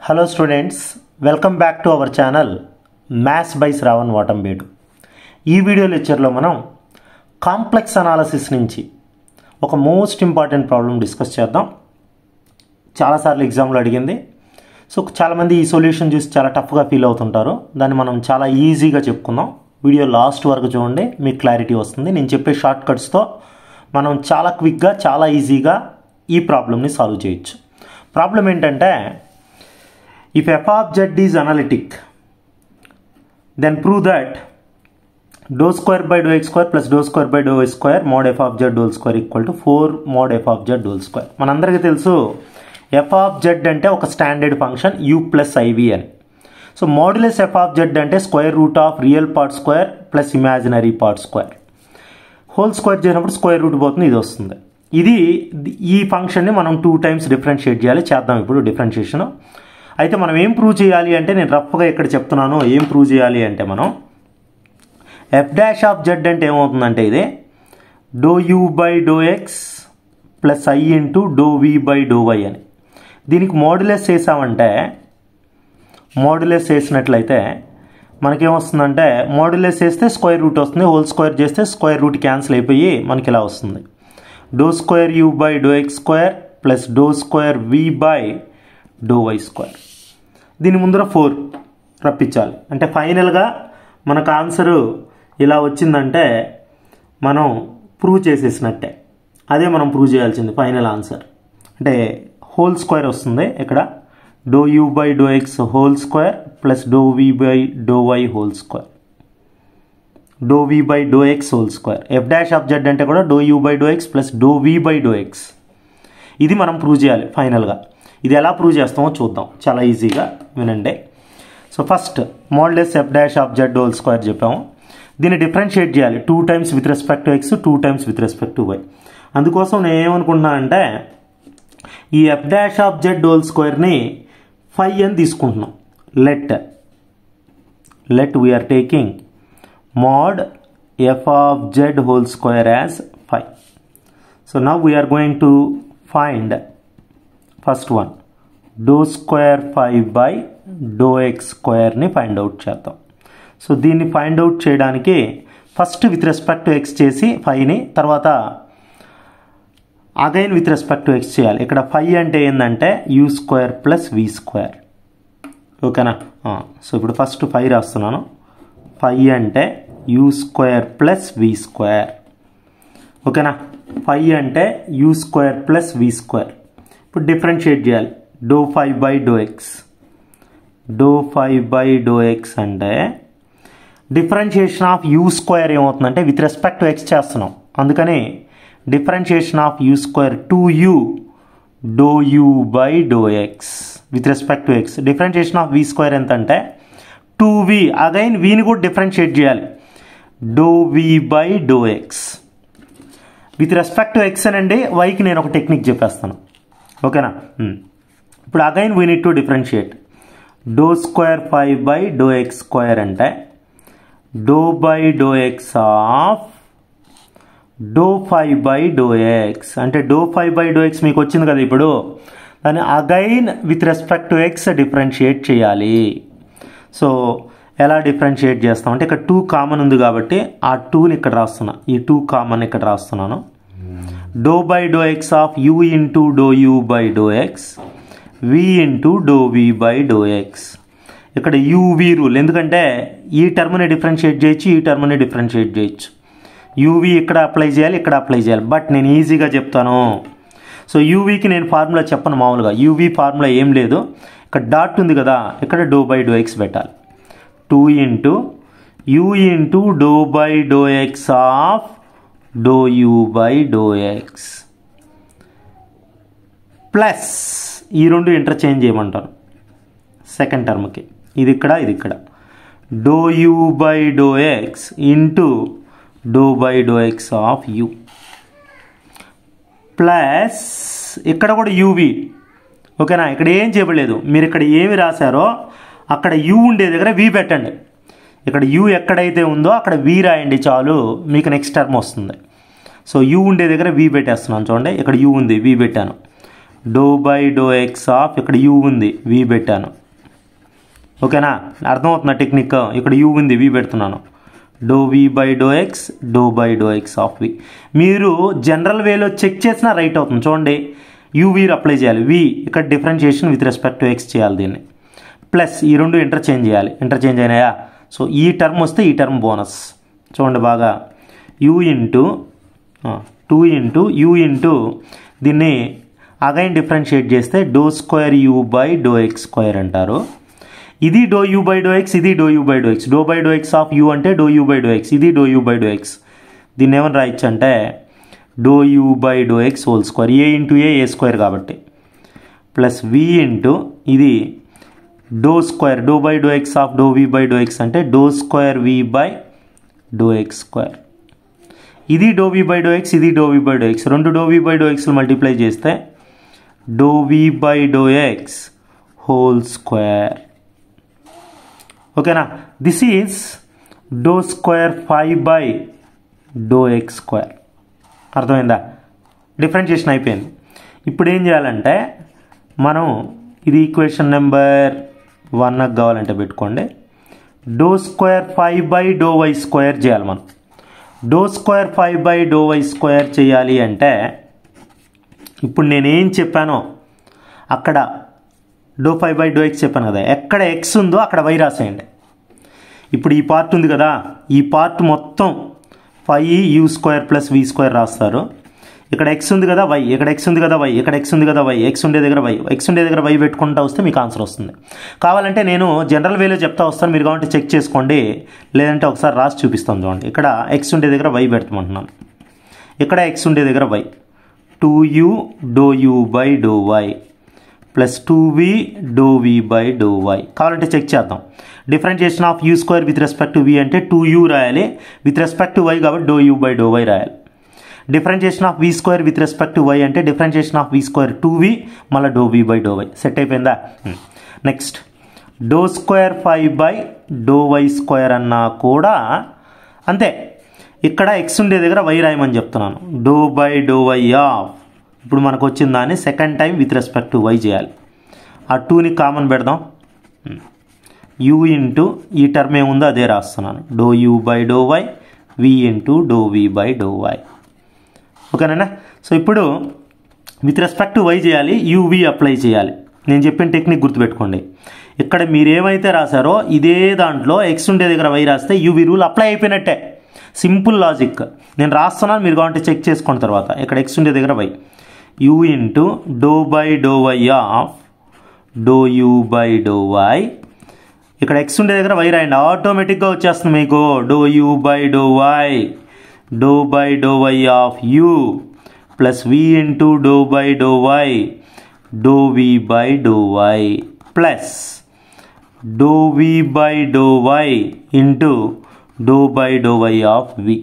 Hello students welcome back to our channel maths by Shravan వాటంబేడు ఈ video లెక్చర్లో మనం కాంప్లెక్స్ అనాలసిస్ నుంచి ఒక మోస్ట్ ఇంపార్టెంట్ ప్రాబ్లం డిస్కస్ చేద్దాం చాలాసార్లు ఎగ్జామ్లో అడిగింది సో చాలామంది ఈ సొల్యూషన్ చూసి చాలా టఫ్గా ఫీల్ అవుతుంటారు దాన్ని మనం చాలా ఈజీగా చెప్పుకుందాం వీడియో లాస్ట్ వరకు చూడండి మీకు క్లారిటీ వస్తుంది నేను చెప్పే షార్ట్ కట్స్తో మనం చాలా క్విక్గా చాలా ఈజీగా ఈ ప్రాబ్లమ్ని సాల్వ్ చేయొచ్చు ప్రాబ్లం ఏంటంటే if f of z is analytic then prove that dou square by do x square plus do square by do y square mod f of z whole square equal to four mod f of z whole square మనందరికీ తెలుసు f of z అంటే ఒక standard function u plus i v అని so modulus f of z అంటే square root of real part square plus imaginary part square whole square చేసినప్పుడు square root పోతుంది ఇది వస్తుంది ఇది ఈ ఫంక్షన్ని మనం టూ టైమ్స్ డిఫరెన్షియేట్ చేయాలి చేద్దాం ఇప్పుడు డిఫరెన్షియేషన్ అయితే మనం ఏం ప్రూవ్ చేయాలి అంటే నేను రఫ్గా ఇక్కడ చెప్తున్నాను ఏం ప్రూవ్ చేయాలి అంటే మనం ఎఫ్ డాష్ ఆఫ్ జెడ్ అంటే ఏమవుతుందంటే ఇది dou u by do x plus i into dou v by do y అని దీనికి మోడ్యులస్ చేసామంటే మోడ్యులస్ చేసినట్లయితే మనకేమొస్తుందంటే మోడ్యులస్ చేస్తే స్క్వేర్ రూట్ వస్తుంది హోల్ స్క్వేర్ చేస్తే స్క్వేర్ రూట్ క్యాన్సిల్ అయిపోయి మనకి ఇలా వస్తుంది dou square u by do x square plus do square v by do y square దీని ముందర ఫోర్ రప్పించాలి అంటే ఫైనల్గా మనకు ఆన్సరు ఇలా వచ్చిందంటే మనం ప్రూవ్ చేసేసినట్టే అదే మనం ప్రూవ్ చేయాల్సింది ఫైనల్ ఆన్సర్ అంటే హోల్ స్క్వేర్ వస్తుంది ఇక్కడ do u by do x whole square plus do v by do y whole square do v by do x whole square f dash of z అంటే కూడా dou u by do x plus do v by do x ఇది మనం prove చేయాలి ఫైనల్గా ఇది ఎలా prove చేస్తామో చూద్దాం చాలా ఈజీగా వినండి so first modulus f dash of z whole square చెప్పాము దీన్ని డిఫరెన్షియేట్ చేయాలి two times with respect to x two times with respect to y అందుకోసం నేను ఏమనుకుంటున్నా అంటే ఈ f dash of z whole స్క్వేర్ని ఫైవ్ అని తీసుకుంటున్నాం let let we're taking mod f of z whole square as 5 so now we are going to find first one dou square 5 by dou x square ని find out చేద్దాం so దీన్ని find out చేయడానికి first with respect to x చేసి ఫైవ్ని తర్వాత again with respect to x చేయాలి ఇక్కడ five అంటే ఏంటంటే u square plus v square ఓకేనా సో ఇప్పుడు ఫస్ట్ ఫైవ్ రాస్తున్నాను ఫైవ్ అంటే u square plus v square ఓకేనా ఫైవ్ అంటే u square plus v square ఇప్పుడు డిఫరెన్షియేట్ చేయాలి dou five by do x dou five by do x అంటే differentiation of u square ఏమవుతుందంటే విత్ రెస్పెక్ట్ టు ఎక్స్ చేస్తున్నాం అందుకని differentiation of u square two u dou u by do x with respect to x differentiation of v square ఎంత అంటే two v again వీని కూడా differentiate చేయాలి dou v by do x with respect to x అనండి వైకి నేను ఒక technique చెప్పేస్తాను ఓకేనా ఇప్పుడు again we need to differentiate dou square five by do x square అంటే do by do x of dou five by do x అంటే dou five by do x మీకు వచ్చింది కదా ఇప్పుడు దాన్ని again with respect to x differentiate చేయాలి so ఎలా differentiate చేస్తామంటే ఇక్కడ టూ కామన్ ఉంది కాబట్టి ఆ టూని ఇక్కడ రాస్తున్నా ఈ టూ కామన్ ఇక్కడ రాస్తున్నాను dou by do x of u into dou u by do x v into dou v by do x ఇక్కడ యూవి రూల్ ఎందుకంటే ఈ టర్మ్ని డిఫరెన్షియేట్ చేయొచ్చు ఈ టర్మ్ని డిఫరెన్షియేట్ చేయొచ్చు యూవి ఇక్కడ అప్లై చేయాలి ఇక్కడ అప్లై చేయాలి బట్ నేను ఈజీగా చెప్తాను సో యూవీకి నేను ఫార్ములా చెప్పను మామూలుగా యూవీ ఫార్ములా ఏం లేదు ఇక్కడ డాట్ ఉంది కదా ఇక్కడ డో బై డో ఎక్స్ పెట్టాలి two into u into dou by do x of dou u by do x plus ఈ రెండు ఇంటర్చేంజ్ చేయమంటాను సెకండ్ టర్మ్కి ఇది ఇక్కడ ఇది ఇక్కడ do u by do x into dou by do x of u plus ఇక్కడ కూడా UV ఓకేనా ఇక్కడ ఏం చేయలేదు మీరు ఇక్కడ ఏమి రాశారో అక్కడ యూ ఉండే దగ్గర వి పెట్టండి ఇక్కడ యూ ఎక్కడైతే ఉందో అక్కడ వి రాయండి చాలు మీకు నెక్స్ట్ టర్మ్ వస్తుంది సో యూ ఉండే దగ్గర వి పెట్టేస్తున్నాను చూడండి ఇక్కడ యూ ఉంది వి పెట్టాను dou by do x of ఇక్కడ యూ ఉంది వి పెట్టాను ఓకేనా అర్థమవుతున్న టెక్నిక్ ఇక్కడ యూ ఉంది వి పెడుతున్నాను dou v by do x dou by do x of v మీరు జనరల్ వేలో చెక్ చేసినా రైట్ అవుతుంది చూడండి యూ వి అప్లై చేయాలి వి ఇక్కడ differentiation with respect to x చేయాలి దీన్ని ప్లస్ ఈ రెండు ఇంటర్చేంజ్ చేయాలి ఇంటర్చేంజ్ అయినాయా సో ఈ టర్మ్ వస్తే ఈ టర్మ్ బోనస్ చూడండి బాగా u into two into u into దీన్ని అగైన్ డిఫరెన్షియేట్ చేస్తే dou square u by do x square అంటారు ఇది dou u by do x ఇది dou u by do x dou by do x of u అంటే do u by do x ఇది dou u by do x దీన్ని ఏమని రాయొచ్చు అంటే do u by do x whole square a into a a square కాబట్టి plus v into ఇది dou square dou by do x of dou v by do x అంటే dou square v by do x square ఇది dou v by do x ఇది dou v by do x రెండు dou v by dou ఎక్స్లు multiply చేస్తే dou v by do x whole square ఓకేనా this is dou square five by do x square అర్థమైందా differentiation అయిపోయింది ఇప్పుడు ఏం చేయాలంటే మనం ఇది ఈక్వేషన్ నెంబర్ వన్కి కావాలంటే పెట్టుకోండి dou square five by do y square చేయాలి మనం dou square five by do y square చేయాలి అంటే ఇప్పుడు నేనేం చెప్పానో అక్కడ dou five by do x చెప్పాను కదా ఎక్కడ ఎక్స్ ఉందో అక్కడ వై రాసేయండి ఇప్పుడు ఈ పార్ట్ ఉంది కదా ఈ పార్ట్ మొత్తం five u square plus v square రాస్తారు ఇక్కడ ఎక్స్ ఉంది కదా వై ఇక్కడ ఎక్స్ ఉంది కదా వై ఇక్కడ ఎక్స్ ఉంది కదా వై ఎక్స్ ఉండే దగ్గర వై ఎక్స్ ఉండే దగ్గర వై పెట్టుకుంటా వస్తే మీకు ఆన్సర్ వస్తుంది కావాలంటే నేను జనరల్ వేలో చెప్తా వస్తాను మీరు కావాలంటే చెక్ చేసుకోండి లేదంటే ఒకసారి రాసి చూపిస్తాను చూడండి ఇక్కడ ఎక్స్ ఉండే దగ్గర వై పెడతామంటున్నాను ఇక్కడ ఎక్స్ ఉండే దగ్గర y two u dou u by do y plus two v dou v by do y కావాలంటే చెక్ చేద్దాం differentiation of u square with respect to v అంటే టూ యూ రాయాలి విత్ రెస్పెక్ట్ టు వై కాబట్టి dou u by do y రాయాలి differentiation of v square with respect to y అంటే differentiation of v square two v మళ్ళీ dou v by do y set అయిపోయిందా next do square five by do y square అన్నా కూడా అంతే ఇక్కడ x ఉండే దగ్గర వై రాయమని చెప్తున్నాను dou by do y of ఇప్పుడు మనకు వచ్చిన దాన్ని second time with respect to y చేయాలి ఆ టూని కామన్ పెడదాం యూ ఇంటూ ఈ టర్మ్ ఏముందో అదే రాస్తున్నాను dou u by do y v into dou v by do y ఓకేనా సో ఇప్పుడు విత్ రెస్పెక్ట్ టు వై చేయాలి యూవి అప్లై చేయాలి నేను చెప్పిన టెక్నిక్ గుర్తుపెట్టుకోండి ఇక్కడ మీరు ఏమైతే రాశారో ఇదే దాంట్లో ఎక్స్ ఉండే దగ్గర వై రాస్తే యూవి రూల్ అప్లై అయిపోయినట్టే సింపుల్ లాజిక్ నేను రాస్తున్నాను మీరు కావాలంటే చెక్ చేసుకున్న తర్వాత ఇక్కడ ఎక్స్ ఉండే దగ్గర y u into dou by do y of dou u by do y ఇక్కడ ఎక్స్ ఉండే దగ్గర వై రాయండి ఆటోమేటిక్గా వచ్చేస్తుంది మీకు do u by do y dou by do y of u plus v into dou by do y dou v by do y plus do v by do y into dou by do y of v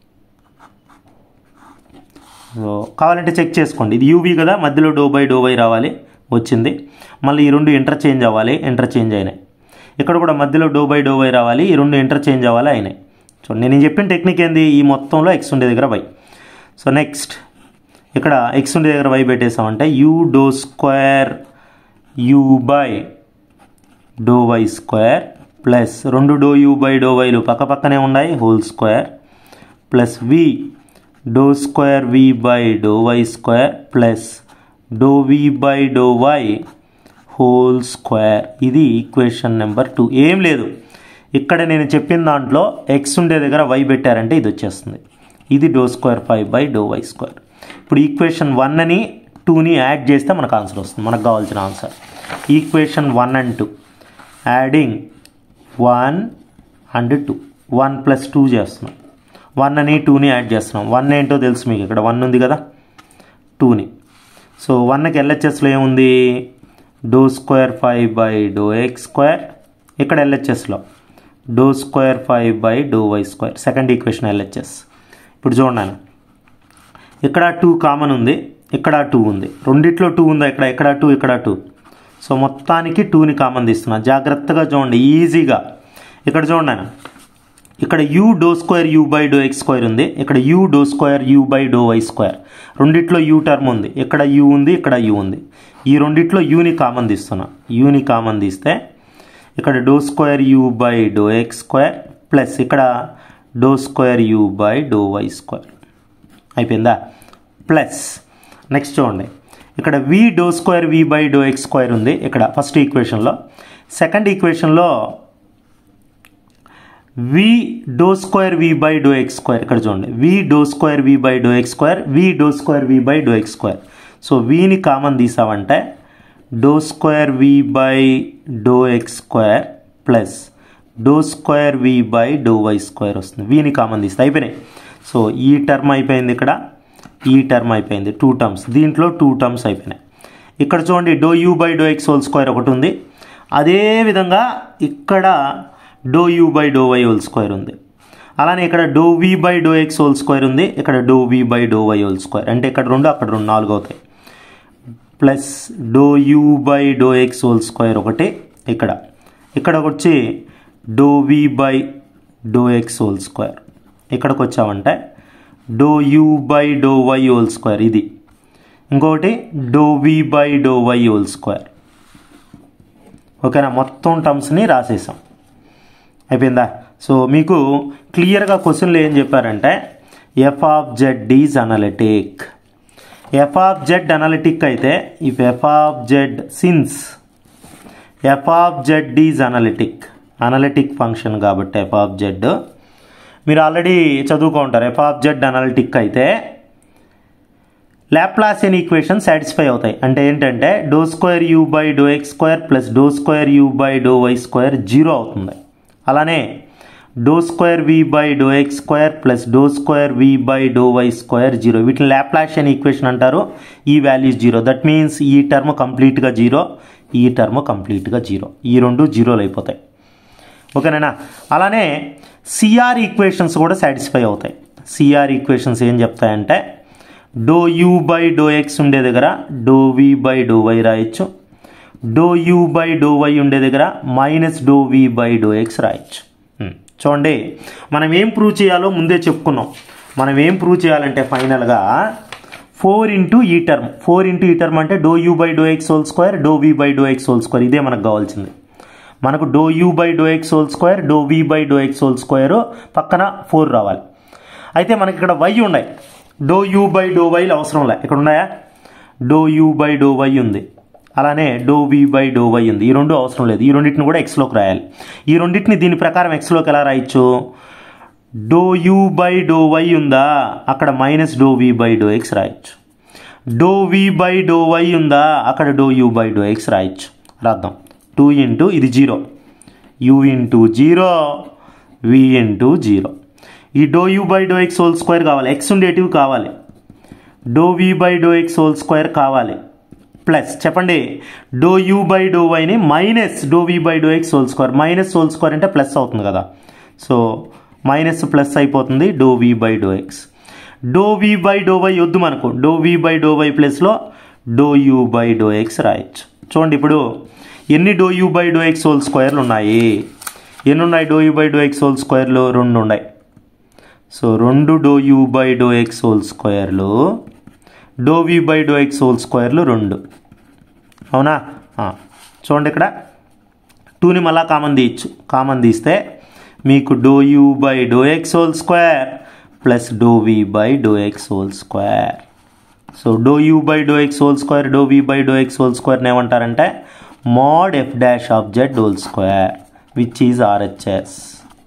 so కావాలంటే check చేసుకోండి ఇది UV కదా మధ్యలో do by do why రావాలి వచ్చింది మళ్ళీ ఈ రెండు ఇంటర్చేంజ్ అవ్వాలి ఇంటర్చేంజ్ అయినాయి ఇక్కడ కూడా మధ్యలో డో బై డో వై రావాలి ఈ రెండు ఇంటర్చేంజ్ అవ్వాలి అయినాయి సో నేను చెప్పిన టెక్నిక్ ఏంది ఈ మొత్తంలో ఎక్స్ ఉండే దగ్గర వై సో నెక్స్ట్ ఇక్కడ ఎక్స్ ఉండే దగ్గర వై పెట్టేసామంటే u dou square u by do y square plus రెండు డో యూ బై డో వైలు పక్క పక్కనే ఉన్నాయి whole square plus v do square v by do y square plus do v by do y whole square ఇది equation number two ఏం లేదు ఇక్కడ నేను చెప్పిన దాంట్లో ఎక్స్ ఉండే దగ్గర వై పెట్టారంటే ఇది వచ్చేస్తుంది ఇది dou square five by do y square ఇప్పుడు ఈక్వేషన్ వన్ అని టూని యాడ్ చేస్తే మనకు ఆన్సర్ వస్తుంది మనకు కావాల్సిన answer equation one and two adding one and two one plus two చేస్తున్నాం వన్ అని టూని యాడ్ చేస్తున్నాం వన్ ఏంటో తెలుసు మీకు ఇక్కడ వన్ ఉంది కదా టూని సో వన్కి ఎల్హెచ్ఎస్లో ఏముంది dou square five by do x square ఇక్కడ ఎల్హెచ్ఎస్లో dou square five by do y square second equation LHS ఇప్పుడు చూడండి ఇక్కడ టూ కామన్ ఉంది ఇక్కడ టూ ఉంది రెండిట్లో టూ ఉందా ఇక్కడ ఇక్కడ టూ ఇక్కడ టూ సో మొత్తానికి టూని కామన్ తీస్తున్నా జాగ్రత్తగా చూడండి ఈజీగా ఇక్కడ చూడండి ఆయన ఇక్కడ u dou square u by do x square ఉంది ఇక్కడ u dou square u by do y square రెండిట్లో యూ టర్మ్ ఉంది ఇక్కడ యూ ఉంది ఇక్కడ యూ ఉంది ఈ రెండిట్లో యూని కామన్ తీస్తున్నా యూని కామన్ తీస్తే ఇక్కడ doe square u by do x square plus ఇక్కడ doe square u by do y square అయిపోయిందా ప్లస్ నెక్స్ట్ చూడండి ఇక్కడ v do square v by do x square ఉంది ఇక్కడ ఫస్ట్ ఈక్వేషన్లో సెకండ్ ఈక్వేషన్లో v do square v by do x square ఇక్కడ చూడండి v do square v by do x square v do square v by do x square so విని common తీసామంటే do square v by do x square plus do square v by do y square వస్తుంది విని common తీస్తే అయిపోయినాయి so ఈ term అయిపోయింది ఇక్కడ ఈ టర్మ్ అయిపోయింది టూ టర్మ్స్ దీంట్లో టూ టర్మ్స్ అయిపోయినాయి ఇక్కడ చూడండి doe u by do x whole square ఒకటి ఉంది అదేవిధంగా ఇక్కడ do u by do y whole square ఉంది అలానే ఇక్కడ doe v by do x whole square ఉంది ఇక్కడ doe v by do y whole square అంటే ఇక్కడ రెండు అక్కడ రెండు నాలుగు అవుతాయి plus doe u by do x whole square ఒకటి ఇక్కడ ఇక్కడ వచ్చి doe v by do x whole square ఇక్కడికి వచ్చామంటే doe u by do y whole square ఇది ఇంకొకటి doe v by do y whole square ఓకేనా మొత్తం టర్మ్స్ని రాసేసాం అయిపోయిందా సో మీకు క్లియర్గా క్వశ్చన్లు ఏం చెప్పారంటే f of z is analytic f of z analytic అయితే if f of z since f of z is analytic analytic function కాబట్టి ఎఫ్ ఆఫ్ జెడ్ మీరు ఆల్రెడీ చదువుకుంటారు ఎఫ్ ఆఫ్ జెడ్ అనలిటిక్ అయితే లాప్లాసియన్ ఈక్వేషన్ సాటిస్ఫై అవుతాయి అంటే ఏంటంటే doe square u by do x square plus do square u by do y square zero అవుతుంది అలానే doe square v by do x square plus do square v by do y square zero వీటిని Laplacian equation అంటారు ఈ values zero that means ఈ term కంప్లీట్గా zero ఈ term కంప్లీట్గా zero ఈ రెండు జీరోలు అయిపోతాయి ఓకేనా అలానే సిఆర్ ఈక్వేషన్స్ కూడా సాటిస్ఫై అవుతాయి సిఆర్ ఈక్వేషన్స్ ఏం చెప్తాయంటే doe u by do x ఉండే దగ్గర doe v by do y రాయొచ్చు doe u by do y ఉండే దగ్గర minus doe v by do x రాయొచ్చు హ్మ్. చూడండి మనం ఏం ప్రూవ్ చేయాలో ముందే చెప్పుకున్నాం మనం ఏం ప్రూవ్ చేయాలంటే ఫైనల్గా ఫోర్ ఇంటూ ఈ టర్మ్ ఫోర్ ఇంటూ ఈ టర్మ్ అంటే do u by do x whole square do v by do x whole square ఇదే మనకు కావాల్సింది మనకు doe u by do x whole square do v by do x whole square పక్కన four రావాలి అయితే మనకి ఇక్కడ వై ఉన్నాయి డో యూ బై డో వైలు అవసరం లే ఇక్కడ ఉన్నాయా doe u by do y ఉంది అలానే do v by do y ఉంది ఈ రెండు అవసరం లేదు ఈ రెండింటిని కూడా ఎక్స్లోకి రాయాలి ఈ రెండింటిని దీని ప్రకారం ఎక్స్లోకి ఎలా రాయొచ్చు doe u by do y ఉందా అక్కడ minus doe v by do x రాయొచ్చు doe v by do y ఉందా అక్కడ doe u by do x రాయొచ్చు రాద్దాం టూ ఇంటూ ఇది zero u into zero v into zero ఈ doe u by do x whole square కావాలి x ఉండేటివి కావాలి doe v by do x whole square కావాలి ప్లస్ చెప్పండి డో యూ బై డో వైని minus doe v by do x whole square minus whole square అంటే plus అవుతుంది కదా so minus plus అయిపోతుంది doe v by do x doe v by do y వద్దు మనకు doe v by do y ప్లస్లో doe u by do x రాయొచ్చు చూడండి ఇప్పుడు ఎన్ని doe u by do x whole స్క్వేర్లు ఉన్నాయి ఎన్ని ఉన్నాయి doe u by do x whole స్క్వేర్లు రెండు ఉన్నాయి సో రెండు do u by do x whole స్క్వేర్లు doe v by do x whole స్క్వేర్లు రెండు అవునా ఆ, చూడండి ఇక్కడ టూని మళ్ళా కామన్ తీయచ్చు కామన్ తీస్తే మీకు do u by do x whole square plus do v by do x whole square so doe u by do x whole square do v by do x whole స్క్వేర్ని ఏమంటారంటే mod f dash of z whole square which is RHS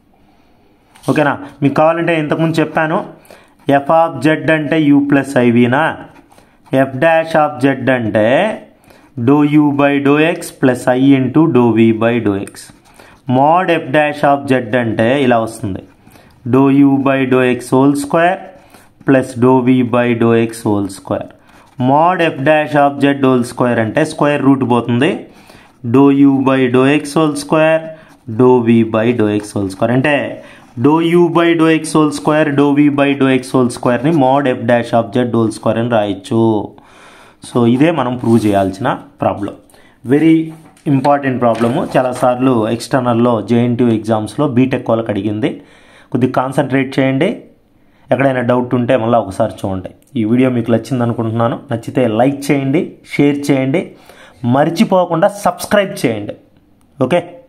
ఓకేనా మీకు కావాలంటే ఇంతకుముందు చెప్పాను f of z అంటే u plus ఐవీనా f dash of z అంటే do u by do x plus i into dou v by do x mod f dash of z అంటే ఇలా వస్తుంది doe u by do x whole square plus do v by do x whole square mod f dash of z whole square అంటే square root పోతుంది doe u by do x whole square do v by do x whole square అంటే do u by do x whole square do v by do x whole స్క్వేర్ని mod f dash of z whole square అని రాయొచ్చు so ఇదే మనం prove చేయాల్సిన problem very important problem చాలాసార్లు ఎక్స్టర్నల్లో JNT ఎగ్జామ్స్లో BTech వాళ్ళకి అడిగింది కొద్దిగా కాన్సన్ట్రేట్ చేయండి ఎక్కడైనా డౌట్ ఉంటే మళ్ళీ ఒకసారి చూడండి ఈ వీడియో మీకు నచ్చింది అనుకుంటున్నాను నచ్చితే లైక్ చేయండి షేర్ చేయండి మర్చిపోకుండా సబ్స్క్రైబ్ చేయండి ఓకే